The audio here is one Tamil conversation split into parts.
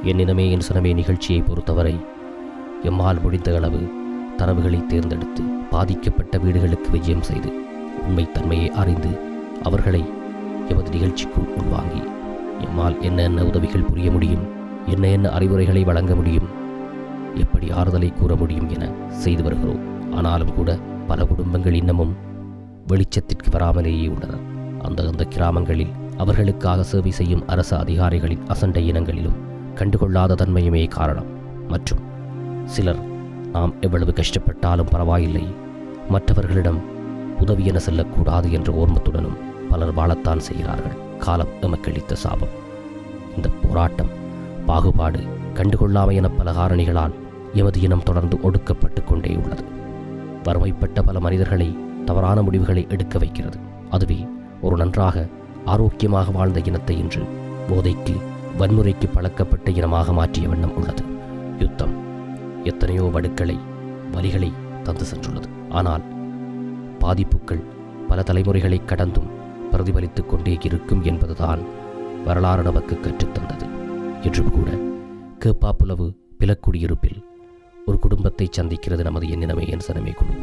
என் இனமே என் சனமே நிகழ்ச்சியை பொறுத்தவரை எம்மால் முடிந்த அளவு தரவுகளை தேர்ந்தெடுத்து பாதிக்கப்பட்ட வீடுகளுக்கு விஜயம் செய்து உண்மைத்தன்மையை அறிந்து அவர்களை எமது நிகழ்ச்சிக்குள் உள்வாங்கி எம்மால் என்ன என்ன உதவிகள் புரிய முடியும் என்ன என்ன அறிவுரைகளை வழங்க முடியும் எப்படி ஆறுதலை கூற முடியும் என செய்து வருகிறோம் ஆனாலும் கூட பல குடும்பங்கள் இன்னமும் வெளிச்சத்திற்கு வராமலேயே உள்ளனர் அந்த அந்த கிராமங்களில் அவர்களுக்காக சேவை செய்யும் அரசு அதிகாரிகளின் அசண்டை இனங்களிலும் கண்டுகொள்ளாத தன்மையுமே காரணம் மற்றும் சிலர் நாம் எவ்வளவு கஷ்டப்பட்டாலும் பரவாயில்லை மற்றவர்களிடம் உதவி என செல்லக்கூடாது என்ற ஓர்மத்துடனும் பலர் வாழத்தான் செய்கிறார்கள் காலம் எமக்களித்த சாபம் இந்த போராட்டம் பாகுபாடு கண்டுகொள்ளாமை என பல காரணிகளால் எமது இனம் தொடர்ந்து ஒடுக்கப்பட்டு கொண்டே உள்ளது வறுமைப்பட்ட பல மனிதர்களை தவறான முடிவுகளை எடுக்க வைக்கிறது அதுவே ஒரு நன்றாக ஆரோக்கியமாக வாழ்ந்த இனத்தை இன்று போதைக்கு வன்முறைக்கு பழக்கப்பட்ட இனமாக மாற்றிய வண்ணம் உள்ளது யுத்தம் எத்தனையோ வடுக்களை வலிகளை தந்து சென்றுள்ளது ஆனால் பாதிப்புகள் பல தலைமுறைகளை கடந்தும் பிரதிபலித்துக் கொண்டே இருக்கும் என்பதுதான் வரலாறு நமக்கு கற்றுத்தந்தது என்றும் கூட கேப்பாப்புலவு பிலக்குடியிருப்பில் ஒரு குடும்பத்தை சந்திக்கிறது நமது எண்ணினமே என் சனமே குழு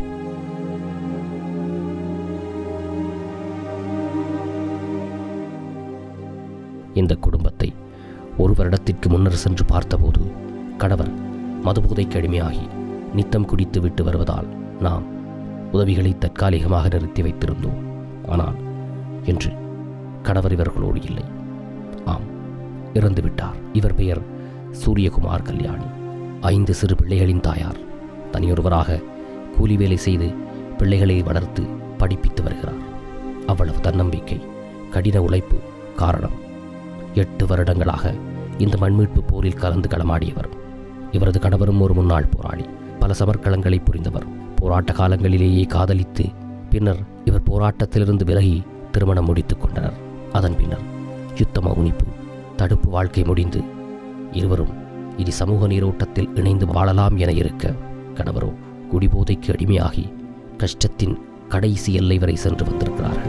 இந்த குடும்பத்தை ஒரு வருடத்திற்கு முன்னர் சென்று பார்த்தபோது கணவர் மதுபோதைக்கு அடிமையாகி நித்தம் குடித்து விட்டு வருவதால் நாம் உதவிகளை தற்காலிகமாக நிறுத்தி வைத்திருந்தோம் ஆனால் இன்று கணவர் இவர்களோடு இல்லை ஆம் இறந்து விட்டார் இவர் பெயர் சூரியகுமார் கல்யாணி ஐந்து சிறு பிள்ளைகளின் தாயார் தனியொருவராக கூலி வேலை செய்து பிள்ளைகளை வளர்த்து படிப்பித்து வருகிறார் அவ்வளவு தன்னம்பிக்கை கடின உழைப்பு காரணம் எட்டு வருடங்களாக இந்த மண்மீட்பு போரில் கலந்து களமாடியவர் இவரது கணவரும் ஒரு முன்னாள் போராளி பல சமர்க்களங்களை புரிந்தவர் போராட்ட காலங்களிலேயே காதலித்து பின்னர் இவர் போராட்டத்திலிருந்து விலகி திருமணம் முடித்துக் கொண்டனர் அதன் பின்னர் யுத்த மௌனிப்பு தடுப்பு வாழ்க்கை முடிந்து இருவரும் இனி சமூக நீரோட்டத்தில் இணைந்து வாழலாம் என இருக்க கணவரோ குடிபோதைக்கு அடிமையாகி கஷ்டத்தின் கடைசி எல்லை வரை சென்று வந்திருக்கிறார்கள்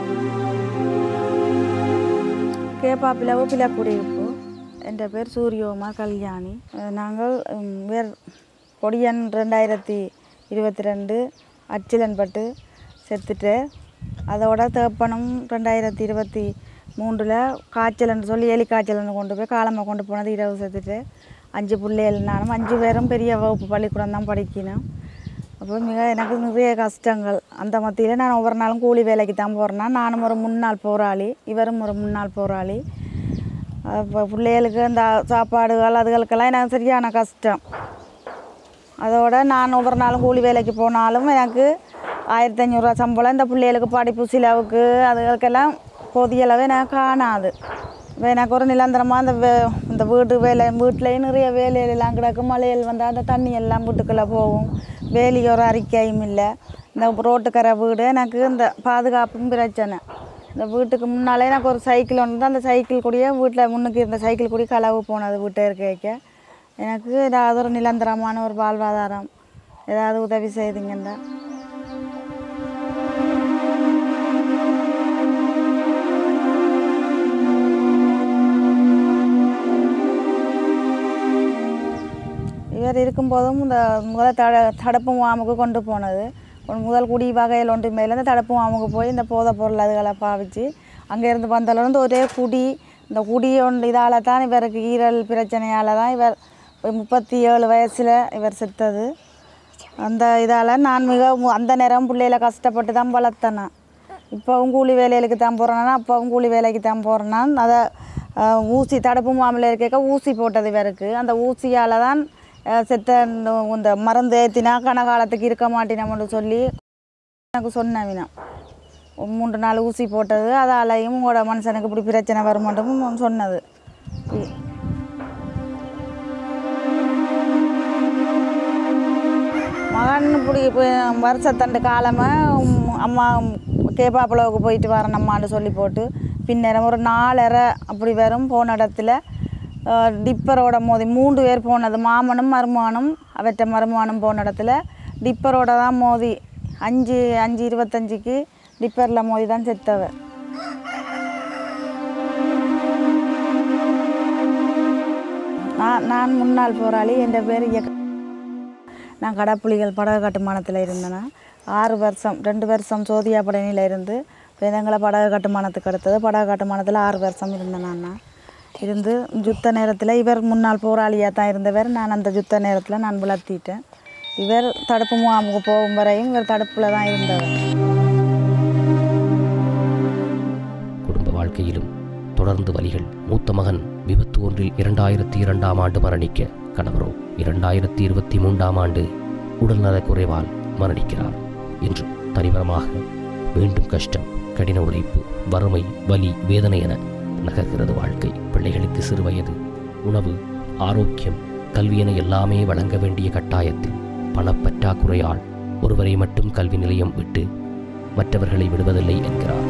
கேப்பா பிளவு பிளக்குடியிருப்பு என் பேர் சூரியோமா கல்யாணி அஹ் நாங்கள் உம், வேர் கொடியன் ரெண்டாயிரத்தி இருபத்தி ரெண்டு அச்சிலன்பட்டு செத்துட்டு அதோட தேப்பனும் ரெண்டாயிரத்தி இருபத்தி மூன்றில் காய்ச்சல்னு சொல்லி எலி காய்ச்சல்னு கொண்டு போய் காலமாக கொண்டு போனது இரவு செத்துட்டு அஞ்சு பிள்ளைகள் நானும் அஞ்சு பேரும் பெரிய வகுப்பு பள்ளிக்கூடம் தான் படிக்கணும் அப்போ மிக எனக்கு நிறைய கஷ்டங்கள் அந்த மத்தியில் நான் ஒவ்வொரு நாளும் கூலி வேலைக்கு தான் போகிறேன்னா நானும் ஒரு முன்னாள் போராளி இவரும் ஒரு முன்னாள் போராளி இப்போ பிள்ளைகளுக்கு இந்த சாப்பாடுகள் அதுகளுக்கெல்லாம் எனக்கு சரியான கஷ்டம் அதோட நான் ஒவ்வொரு நாளும் கூலி வேலைக்கு போனாலும் எனக்கு ஆயிரத்தி ஐநூறுரூவா சம்பளம் இந்த பிள்ளைகளுக்கு படிப்பு செலவுக்கு அதுகளுக்கெல்லாம் போதிய அளவு எனக்கு காணாது இப்போ எனக்கு ஒரு நிரந்தரமாக அந்த வே இந்த வீட்டு வேலை வீட்லேயும் நிறைய வேலைகள் எல்லாம் கிடக்கும் மழையில் வந்தால் அந்த தண்ணி எல்லாம் வீட்டுக்குள்ளே போகும் வேலி ஒரு அறிக்கையும் இல்லை இந்த ரோட்டுக்கரை வீடு எனக்கு இந்த பாதுகாப்பும் பிரச்சனை இந்த வீட்டுக்கு முன்னாலே எனக்கு ஒரு சைக்கிள் ஒன்று தான் அந்த சைக்கிள் கூடயே வீட்டில் முன்னுக்கு இருந்த சைக்கிள் கூட களவு போனது வீட்டை இருக்க வைக்க எனக்கு ஏதாவது ஒரு நிரந்தரமான ஒரு வாழ்வாதாரம் ஏதாவது உதவி செய்தீங்கன்னா இவர் இருக்கும்போதும் இந்த முதல் தட தடுப்பு முகாமுக்கு கொண்டு போனது ஒரு முதல் குடி வகையில் ஒன்று மேலே இந்த தடுப்பு முகாமுக்கு போய் இந்த போதைப் பொருள் அதுகளை பாவிச்சு அங்கேருந்து வந்ததுலேருந்து ஒரே குடி இந்த குடி ஒன்று இதால் தான் இவருக்கு ஈரல் பிரச்சனையால் தான் இவர் ஒரு முப்பத்தி ஏழு வயசில் இவர் செத்தது அந்த இதால் நான் மிக மு- அந்த நேரம் பிள்ளையில கஷ்டப்பட்டு தான் வளர்த்தேன் நான் இப்போவும் கூலி வேலைகளுக்கு தான் போகிறேன்னா அப்போவும் கூலி வேலைக்கு தான் போகிறேன்னா அதை அஹ், ஊசி தடுப்பு மாமலை இருக்க ஊசி போட்டது இவருக்கு அந்த ஊசியால் தான் அஹ், செத்த இந்த- இந்த மருந்து ஏற்றினா கனகாலத்துக்கு இருக்க மாட்டினோம்னு சொல்லி எனக்கு சொன்னவினா மூன்று நாள் ஊசி போட்டது அதாலையும் உங்களோட மனுஷனுக்கு இப்படி பிரச்சனை வருமாட்டும் சொன்னது இ- மகன் இப்படி இப்போ வருஷத்தண்டு காலமாக அம்மா கேப்பாப்புலவுக்கு போயிட்டு வரேன் அம்மான்னு சொல்லி போட்டு பின்னரம் ஒரு நாலரை அப்படி வரும் போன இடத்துல அஹ், டிப்பரோட மோதி மூன்று பேர் போனது மாமனும் மருமானும் அவற்ற மருமானும் போன இடத்துல டிப்பரோட தான் மோதி அஞ்சு அஞ்சு இருபத்தஞ்சிக்கு டிப்பரில் மோதி தான் செத்தவர் நான் முன்னாள் போராளி என் பேர் இயக்க நான் கடப்புலிகள் படகு கட்டுமானத்தில் இருந்தேன் ஆறு வருஷம் ரெண்டு வருஷம் சோதியா படனியில் இருந்து இப்போ எங்களை படகு கட்டுமானத்துக்கு அடுத்தது படகு கட்டுமானத்தில் ஆறு வருஷம் இருந்தேன் நான் இருந்து யுத்த நேரத்தில் இவர் முன்னாள் போராளியாக தான் இருந்தவர் நான் அந்த யுத்த நேரத்தில் நான் வளர்த்திட்டேன் இவர் தடுப்பு முகாமுக்கு போகும் வரையும் இவர் தடுப்பில் தான் இருந்தவர் குடும்ப வாழ்க்கையிலும் தொடர்ந்து வலிகள் மூத்த மகன் விபத்து ஒன்றில் இரண்டாயிரத்தி இரண்டாம் ஆண்டு மரணிக்க கணவரோ இரண்டாயிரத்தி இருபத்தி மூன்றாம் ஆண்டு உடல்நலக் குறைவால் மரணிக்கிறார் இன்று தனிபரமாக மீண்டும் கஷ்டம் கடின உழைப்பு வறுமை வலி வேதனை என நகர்கிறது வாழ்க்கை பிள்ளைகளுக்கு சிறுவயது உணவு ஆரோக்கியம் கல்வி என எல்லாமே வழங்க வேண்டிய கட்டாயத்தில் பணப்பற்றாக்குறையால் ஒருவரை மட்டும் கல்வி நிலையம் விட்டு மற்றவர்களை விடுவதில்லை என்கிறார்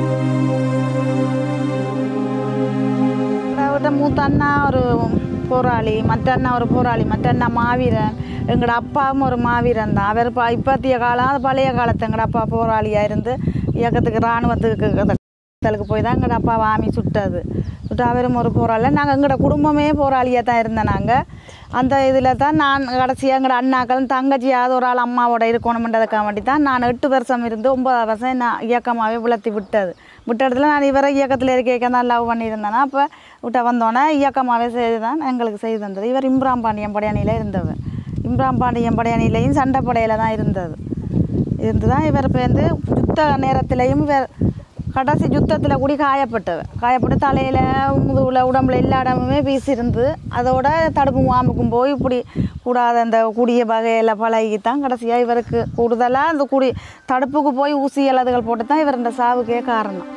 விட்ட மூத்த அண்ணா ஒரு போராளி மற்ற அண்ணா ஒரு போராளி மற்ற அண்ணா மாவீரன் எங்களோட அப்பாவும் ஒரு மாவீரன் தான் அவர் ப இப்பத்திய காலம் அது பழைய காலத்து எங்களோட அப்பா போராளியாக இருந்து இயக்கத்துக்கு இராணுவத்துக்கு கடத்தலுக்கு போய் தான் எங்களோட அப்பா வாமி சுட்டது சுட்டு அவரும் ஒரு போராளி நாங்கள் எங்களோட குடும்பமே போராளியாக தான் இருந்தோம் நாங்கள் அந்த இதில் தான் நான் கடைசியாக எங்களோட அண்ணாக்களும் தங்கச்சியாவது ஒரு ஆள் அம்மாவோட இருக்கணுமென்றதுக்காக வேண்டி தான் நான் எட்டு வருஷம் இருந்து ஒன்பதாவது வருஷம் நான் இயக்கமாகவே விளத்தி விட்டது விட்ட இடத்துல நான் இவரை இயக்கத்தில் இருக்க தான் லவ் பண்ணியிருந்தேன்னா அப்போ விட்ட வந்தோன்னே இயக்கமாகவே செய்து தான் எங்களுக்கு செய்து தந்தது இவர் இம்ரான் பாண்டியன் படையணியில் இருந்தவர் இம்ரான் பாண்டியன் படையணிலையும் சண்டை படையில் தான் இருந்தது இருந்து தான் இவர் பேருந்து யுத்த நேரத்திலையும் இவர் கடைசி யுத்தத்தில் கூடி காயப்பட்டவர் காயப்பட்டு தலையில் முதுகுல உடம்புல எல்லா இடமுமே வீசியிருந்து அதோட தடுப்பு முகாமுக்கும் போய் இப்படி கூடாத அந்த கூடிய வகையில் பழகி தான் கடைசியாக இவருக்கு கூடுதலாக அந்த கூடி தடுப்புக்கு போய் ஊசி அல்லதுகள் போட்டு தான் இவர் இந்த சாவுக்கே காரணம்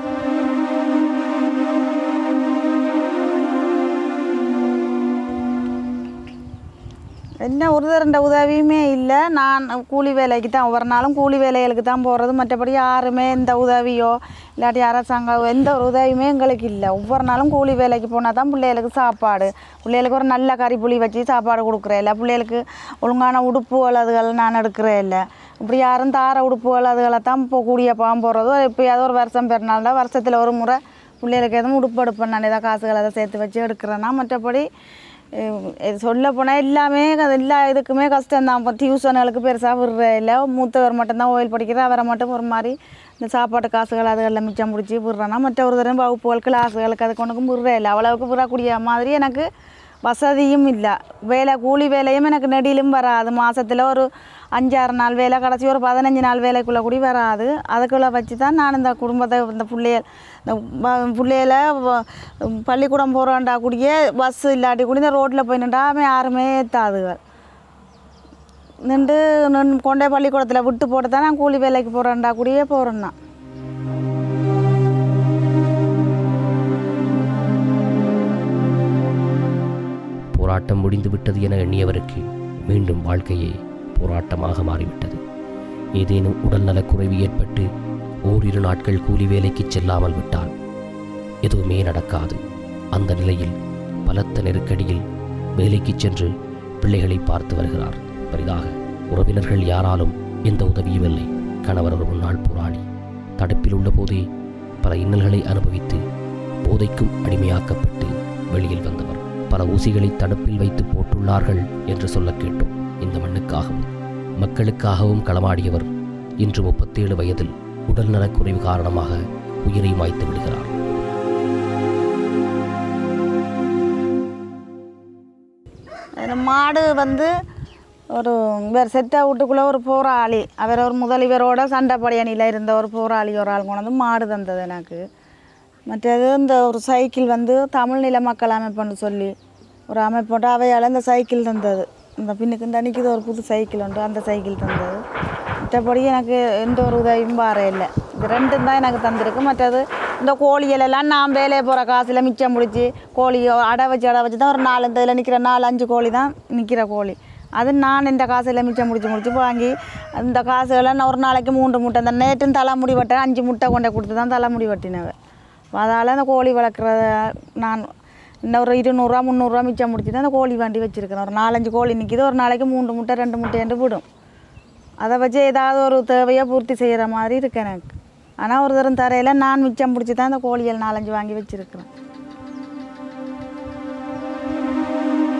என்ன ஒரு ரெண்டு உதவியுமே இல்லை நான் கூலி வேலைக்கு தான் ஒவ்வொரு நாளும் கூலி வேலைகளுக்கு தான் போகிறது மற்றபடி யாருமே எந்த உதவியோ இல்லாட்டி அரசாங்கம் எந்த ஒரு உதவியுமே எங்களுக்கு இல்லை ஒவ்வொரு நாளும் கூலி வேலைக்கு போனால் தான் பிள்ளைகளுக்கு சாப்பாடு பிள்ளைகளுக்கு ஒரு நல்ல கறி புளி வச்சு சாப்பாடு கொடுக்குறேன் இல்லை பிள்ளைகளுக்கு ஒழுங்கான உடுப்புகள் அதுகள் நான் எடுக்கிறேன் இல்லை இப்படி யாரும் தார உடுப்புகள் அதுகளை தான் இப்போ கூடிய பாவம் போகிறதோ எப்பயாவது ஒரு வருஷம் பெருநாள் தான் வருஷத்தில் ஒரு முறை பிள்ளைகளுக்கு எதுவும் உடுப்பு எடுப்பேன் நான் ஏதாவது காசுகள் அதை சேர்த்து வச்சு எடுக்கிறேன்னா மற்றபடி சொல்ல போனால் எல்லாமே அது எல்லா இதுக்குமே கஷ்டம்தான் இப்போ டியூஷனுகளுக்கு பெருசாக விடுற இல்லை மூத்தவர் மட்டும்தான் ஓயில் படிக்கிற அவரை மட்டும் ஒரு மாதிரி இந்த சாப்பாட்டு காசுகள் அதுகளில் மிச்சம் பிடிச்சி விடுறேன்னா மற்ற ஒரு தடவை வகுப்புகள் கிளாஸுகளுக்கு அது கொண்டுக்கும் விடுற இல்லை அவ்வளவுக்கு விடக்கூடிய மாதிரி எனக்கு வசதியும் இல்லை வேலை கூலி வேலையும் எனக்கு நெடிலும் வராது மாதத்தில் ஒரு அஞ்சாறு நாள் வேலை கடைசி ஒரு பதினஞ்சு நாள் வேலைக்குள்ளே கூடி வராது அதுக்குள்ளே வச்சு தான் நான் இந்த குடும்பத்தை இந்த பிள்ளைகள் இந்த வ- பிள்ளைகள வ- பள்ளிக்கூடம் போகிறோண்டா கூடிய பஸ் இல்லாட்டி கூட இந்த ரோட்டில் போய் நின்றா அவன் யாருமே ஏற்றாதுகள் நின்று நின்று கொண்டே பள்ளிக்கூடத்தில் விட்டு போட்டு தான் நான் கூலி வேலைக்கு போகிறேன்டா கூடயே போகிறேன் நான் போராட்டம் முடிந்து விட்டது என எண்ணியவருக்கு மீண்டும் வாழ்க்கையே போராட்டமாக மாறிவிட்டது ஏதேனும் உடல்நலக் குறைவு ஏற்பட்டு ஓரிரு நாட்கள் கூலி வேலைக்கு செல்லாமல் விட்டால் எதுவுமே நடக்காது அந்த நிலையில் பலத்த நெருக்கடியில் வேலைக்கு சென்று பிள்ளைகளை பார்த்து வருகிறார் பெரிதாக உறவினர்கள் யாராலும் எந்த உதவியும் இல்லை கணவர் ஒரு முன்னாள் போராளி தடுப்பில் உள்ள போதே பல இன்னல்களை அனுபவித்து போதைக்கும் அடிமையாக்கப்பட்டு வெளியில் வந்தவர் பல ஊசிகளை தடுப்பில் வைத்து போட்டுள்ளார்கள் என்று சொல்ல கேட்டோம் இந்த மண்ணுக்காகவும் மக்களுக்காகவும் களமாடியவர் இன்று முப்பத்தேழு வயதில் உடல்நலக் குறைவு காரணமாக உயிரை மாய்த்து விடுகிறார் அந்த மாடு வந்து ஒரு இவர் செத்த வீட்டுக்குள்ளே ஒரு போராளி அவர் ஒரு முதலிவரோட சண்டை படையணியில் இருந்த ஒரு போராளி ஒரு ஆள் கொண்டு வந்து மாடு தந்தது எனக்கு மற்றது இந்த ஒரு சைக்கிள் வந்து தமிழ் நில மக்கள் அமைப்புன்னு சொல்லி ஒரு அமைப்போட்டு அவையால் இந்த சைக்கிள் தந்தது இந்த பின்னுக்கு இந்த அன்றைக்கி ஒரு புது சைக்கிள் உண்டு அந்த சைக்கிள் தந்தது மற்றபடி எனக்கு எந்த ஒரு உதவியும் வர இல்லை இது ரெண்டும் தான் எனக்கு தந்திருக்கு மற்றது இந்த கோழிகளெல்லாம் நான் வேலையை போகிற காசில் மிச்சம் முடிச்சு கோழி அடை வச்சு அடை வச்சு தான் ஒரு நாலு இந்த இதில் நிற்கிற நாலு அஞ்சு கோழி தான் நிற்கிற கோழி அது நான் இந்த காசில் மிச்சம் முடிச்சு முடிச்சு வாங்கி அந்த காசுகளை நான் ஒரு நாளைக்கு மூன்று முட்டை அந்த நேற்றும் தலைமுடி வெட்டேன் அஞ்சு முட்டை கொண்டே கொடுத்து தான் தலைமுடி வெட்டினவ அதால் அந்த கோழி வளர்க்குறத நான் இன்னும் ஒரு இருநூறுவா முந்நூறுரூவா மிச்சம் முடிச்சு தான் அந்த கோழி வண்டி வச்சுருக்கேன் ஒரு நாலஞ்சு கோழி நிற்கிது ஒரு நாளைக்கு மூன்று முட்டை ரெண்டு முட்டைன்ட்டு விடும் அதை வச்சு ஏதாவது ஒரு தேவையை பூர்த்தி செய்கிற மாதிரி இருக்கு எனக்கு ஆனால் ஒரு தரம் தரையில் நான் மிச்சம் பிடிச்சி தான் அந்த கோழிகள் நாலஞ்சு வாங்கி வச்சுருக்கிறேன்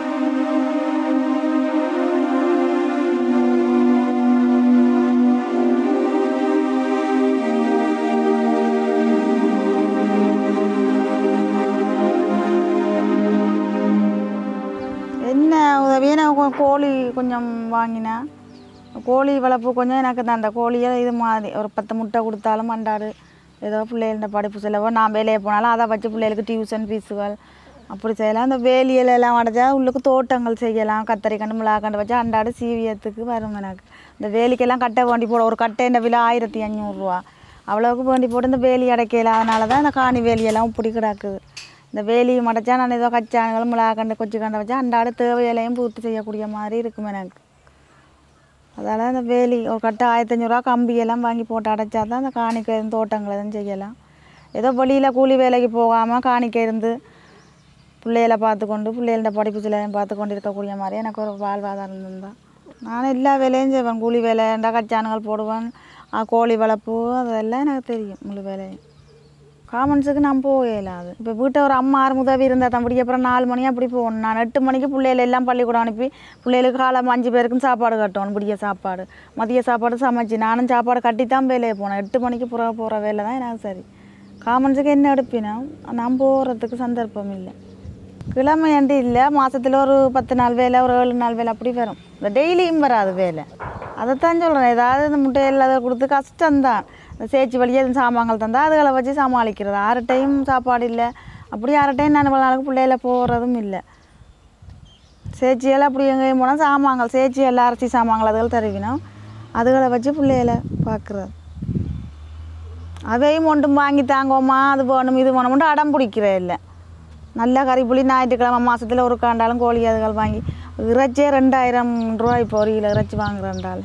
கோழி கொஞ்சம் வாங்கினேன் கோழி வளர்ப்பு கொஞ்சம் எனக்கு தான் அந்த கோழியை இது மாதிரி ஒரு பத்து முட்டை கொடுத்தாலும் அண்டாடு ஏதோ பிள்ளைகள படிப்பு செலவோ நான் வேலையை போனாலும் அதை வச்சு பிள்ளைகளுக்கு டியூஷன் ஃபீஸுகள் அப்படி செய்யலாம் இந்த வேலியில எல்லாம் அடைச்சா உள்ளுக்கு தோட்டங்கள் செய்யலாம் கத்தரிக்கண்டு மிளகாக்கண்டு வச்சு அண்டாடு சீவியத்துக்கு வரும் எனக்கு இந்த வேலிக்கெல்லாம் கட்டை வேண்டி போட ஒரு கட்டைன்ற விலை ஆயிரத்தி அஞ்சூறுரூவா அவ்வளோவுக்கு வேண்டி போட்டு இந்த வேலி அடைக்கல அதனால தான் இந்த காணி வேலியெல்லாம் இப்படி கிடக்குது இந்த வேலி மடைச்சா நான் ஏதோ கச்சானுகளும் மிளகாக்கண்டு கொச்சு கண்டை வச்சா அண்டாடு தேவையிலையும் பூர்த்தி செய்யக்கூடிய மாதிரி இருக்கும் எனக்கு அதால் அந்த வேலி ஒரு கட்டை ஆயிரத்தஞ்சூறுவா கம்பியெல்லாம் வாங்கி போட்டு அடைச்சா தான் அந்த காணிக்கை இருந்து தோட்டங்கள் எதுவும் செய்யலாம் ஏதோ வெளியில் கூலி வேலைக்கு போகாமல் காணிக்கை இருந்து பிள்ளைகளை பார்த்துக்கொண்டு பிள்ளைகளோட படிப்பு சிலையும் பார்த்து கொண்டு இருக்கக்கூடிய மாதிரி எனக்கு ஒரு வாழ்வாதாரம் இருந்தால் நான் எல்லா வேலையும் செய்வேன் கூலி வேலை இந்த கச்சானுகள் போடுவேன் ஆ, கோழி வளர்ப்பு அதெல்லாம் எனக்கு தெரியும் முழு வேலையும் காமன்ஸுக்கு நான் போகல அது இப்போ வீட்டை ஒரு அம்மா ஆறு உதவி இருந்தால் தம்படி அப்புறம் நாலு மணி அப்படி போகணும் நான் எட்டு மணிக்கு பிள்ளைகள் எல்லாம் பள்ளிக்கூடம் அனுப்பி பிள்ளைகளுக்கு காலம் அஞ்சு பேருக்கும் சாப்பாடு கட்டணும் விடிய சாப்பாடு மதிய சாப்பாடு சமைச்சு நானும் சாப்பாடு கட்டி தான் வேலையை போனேன் எட்டு மணிக்கு புற போகிற வேலை தான் எனக்கு சரி காமன்ஸுக்கு என்ன எடுப்பினா நான் போகிறதுக்கு சந்தர்ப்பம் இல்லை கிழமை அண்டு இல்லை மாதத்தில் ஒரு பத்து நாள் வேலை ஒரு ஏழு நாள் வேலை அப்படி வரும் இந்த டெய்லியும் வராது வேலை அதைத்தான் சொல்கிறேன் ஏதாவது இந்த முட்டையில் அதை கொடுத்து கஷ்டம்தான் இந்த சேச்சி வழியே இந்த சாமான்கள் தந்தால் அதுகளை வச்சு சமாளிக்கிறது ஆறு டைம் சாப்பாடு இல்லை அப்படி ஆறு டைம் நான் இவ்வளோ நாளுக்கு பிள்ளையில போகிறதும் இல்லை சேச்சியெல்லாம் அப்படி எங்கேயும் போனால் சாமான்கள் சேச்சி எல்லாம் அரிசி சாமான்கள் அதுகள் தருவினோம் அதுகளை வச்சு பிள்ளையில பார்க்குறது அதையும் ஒன்றும் வாங்கி தாங்கோமா அது வேணும் இது வேணும்ட்டு அடம் பிடிக்கிற இல்லை நல்லா கறிப்புளி ஞாயிற்றுக்கிழமை மாதத்தில் ஒரு காண்டாலும் கோழி அதுகள் வாங்கி இறைச்சியே ரெண்டாயிரம் ரூபாய் இப்போ ஒரு கிலோ இறைச்சி வாங்குறேன்டால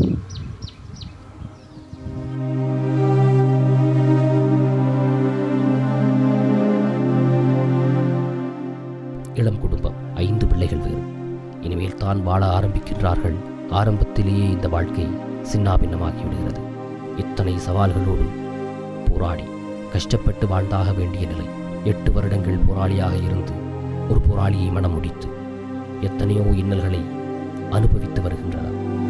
இளம் குடும்பம் ஐந்து பிள்ளைகள் வேறு இனிமேல் தான் வாழ ஆரம்பிக்கின்றார்கள் ஆரம்பத்திலேயே இந்த வாழ்க்கை சின்னாபின்னமாகி விடுகிறது இத்தனை சவால்களோடு போராடி கஷ்டப்பட்டு வாழ்ந்தாக வேண்டிய நிலை எட்டு வருடங்கள் போராளியாக இருந்து ஒரு போராளியை மனம் முடித்து எத்தனையோ இன்னல்களை அனுபவித்து வருகின்றனர்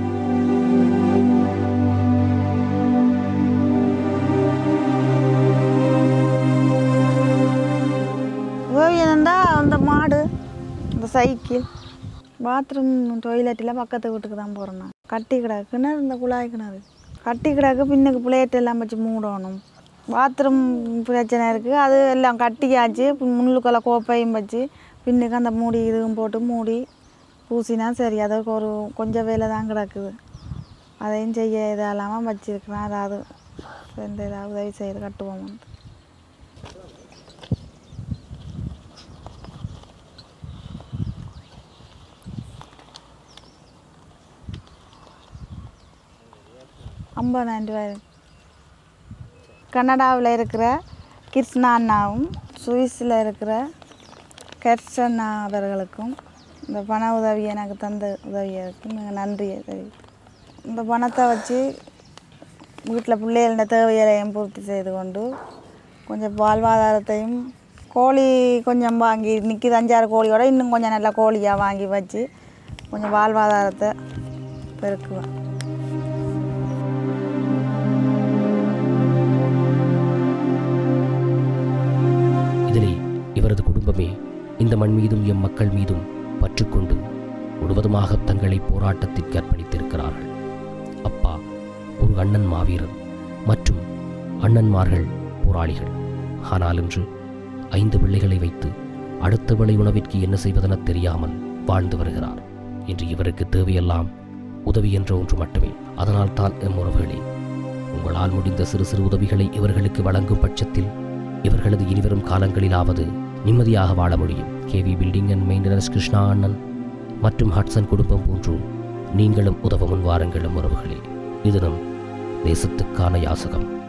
ஓவியம்டா அந்த மாடு இந்த சைக்கிள் பாத்ரூம் டொய்லெட்டில் பக்கத்து வீட்டுக்கு தான் போகிறேன் நான் கட்டி கிடக்கு கிணறு இந்த குழாய் கிணறு கட்டி கிடக்கு பின்னுக்கு பிளேட் எல்லாம் வச்சு மூடணும் பாத்ரூம் பிரச்சனை இருக்குது அது எல்லாம் கட்டியாச்சு முள்ளுக்குள்ள கோப்பையும் வச்சு பின்னுக்கு அந்த மூடி இதுவும் போட்டு மூடி பூசினா சரி அதுக்கு ஒரு கொஞ்சம் வேலை தான் கிடக்குது அதையும் செய்ய இதெல்லாமல் வச்சிருக்கிறேன் அதாவது எந்த ஏதாவது உதவி செய்து கட்டுவோம் ஐம்பதாயிரம் ரூபாய் கனடாவில் இருக்கிற கிருஷ்ணா அண்ணாவும் சுவிஸில் இருக்கிற கெர்சண்ணா அவர்களுக்கும் இந்த பண உதவி எனக்கு தந்த உதவியதுக்கு மிக நன்றியை தெரிவித்து இந்த பணத்தை வச்சு வீட்டில் பிள்ளைகள தேவையையும் பூர்த்தி செய்து கொண்டு கொஞ்சம் வாழ்வாதாரத்தையும் கோழி கொஞ்சம் வாங்கி நிற்கிது அஞ்சாறு கோழியோட இன்னும் கொஞ்சம் நல்ல கோழியாக வாங்கி வச்சு கொஞ்சம் வாழ்வாதாரத்தை பெருக்குவேன் இதிலே இவரது குடும்பமே இந்த மண் மீதும் எம் மக்கள் மீதும் பற்றுக்கொண்டு முழுவதுமாக தங்களை போராட்டத்திற்கு அர்ப்பணித்திருக்கிறார்கள் அப்பா ஒரு அண்ணன் மாவீரர் மற்றும் அண்ணன்மார்கள் போராளிகள் ஆனால் இன்று ஐந்து பிள்ளைகளை வைத்து அடுத்த வேளை உணவிற்கு என்ன செய்வதென தெரியாமல் வாழ்ந்து வருகிறார் இன்று இவருக்கு தேவையெல்லாம் உதவி என்ற ஒன்று மட்டுமே அதனால் தான் எம் உறவுகளே உங்களால் முடிந்த சிறு சிறு உதவிகளை இவர்களுக்கு வழங்கும் பட்சத்தில் இவர்களது இனிவரும் காலங்களிலாவது நிம்மதியாக வாழ முடியும் KV building and maintenance Krishna அண்ணன் மற்றும் ஹட்சன் குடும்பம் போன்று நீங்களும் உதவ முன் வாருங்களும் உறவுகளே இது நம் தேசத்துக்கான யாசகம்